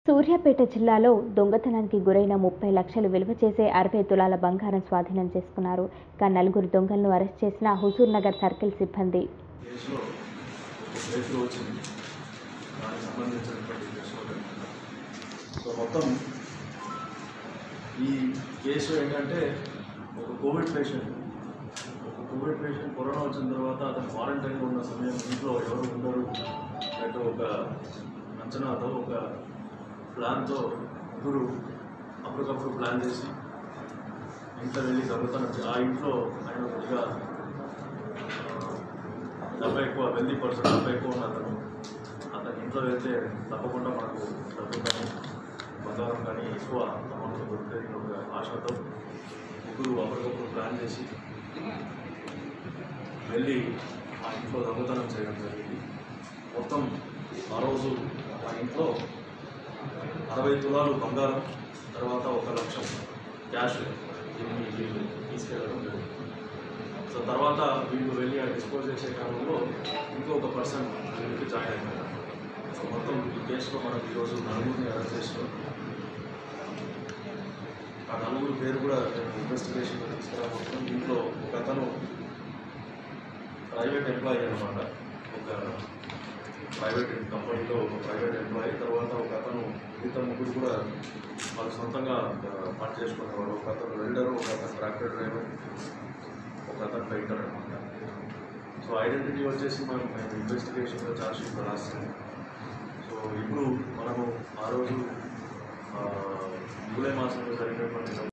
సూర్యాపేట జిల్లాలో దొంగతనానికి గురైన ముప్పై లక్షలు విలువ చేసే అరవై తులాల బంగారం స్వాధీనం చేసుకున్నారు ఇక నలుగురు దొంగలను అరెస్ట్ చేసిన హుజూర్ నగర్ సర్కిల్ సిబ్బంది కేసులో ఒక బ్రేక్ త్రూ వచ్చింది దానికి సంబంధించినటువంటి కేసులో సో మొత్తం ఈ కేసు ఏంటంటే ఒక కోవిడ్ పేషెంట్ ఒక కోవిడ్ పేషెంట్ కరోనా వచ్చిన తర్వాత అతను క్వారంటైన్లో ఉన్న సమయం ఇంట్లో ఎవరు ఉండరు అంటే ఒక అంచనాతో ఒక ప్లాన్తో ముగ్గురు అప్పటికప్పుడు ప్లాన్ చేసి ఇంట్లో వెళ్ళి దొంగతనం చే- ఆ ఇంట్లో ఆయన కొద్దిగా డబ్బు ఎక్కువ వెల్దీ పర్సన్ డబ్బు ఎక్కువ ఉన్న అతను అతని ఇంట్లో వెళ్తే తప్పకుండా మనకు డబ్బు కానీ బంగారం కానీ ఎక్కువ అమౌంట్ దొరుకుతుంది ఒక ఆశతో ముగ్గురు అప్పటికప్పుడు ప్లాన్ చేసి వెళ్ళి ఆ ఇంట్లో దొంగతనం చేయడం జరిగింది మొత్తం ఆ రోజు ఆ ఇంట్లో అరవై తులాలు బంగారం తర్వాత ఒక లక్షం క్యాష్ దీన్ని వీళ్ళు తీసుకెళ్ళడం జరిగింది సో తర్వాత వీళ్ళు వెళ్ళి ఆ డిస్పోజ్ చేసే క్రమంలో ఇంకొక పర్సన్ వీళ్ళకి జాయిన్ అయినారు సో మొత్తం ఈ కేసులో మనం ఈరోజు నలుగురిని అరెస్ట్ చేసినాం ఆ నలుగురు పేరు కూడా నేను ఇన్వెస్టిగేషన్లో తీసుకురాబోతున్నాం దీంట్లో ఒక అతను ప్రైవేట్ ఎంప్లాయీ అనమాట ఒక ప్రైవేట్ కంపెనీలో ఒక ప్రైవేట్ ఎంప్లాయీ తర్వాత ఒక అతను మిగతా ముగ్గురు కూడా వాళ్ళు సొంతంగా ఆ, పని చేసుకునేవాడు ఒక అతను వెల్డర్ ఒక అతను ట్రాక్టర్ డ్రైవర్ ఒక అతను పెయింటర్ అనమాట సో ఐడెంటిటీ వచ్చేసి మనం మేము ఇన్వెస్టిగేషన్లో ఛార్జ్ షీట్ రాస్తాము సో ఇప్పుడు మనము ఆ రోజు ఆ, జూలై మాసంలో జరిగినటువంటి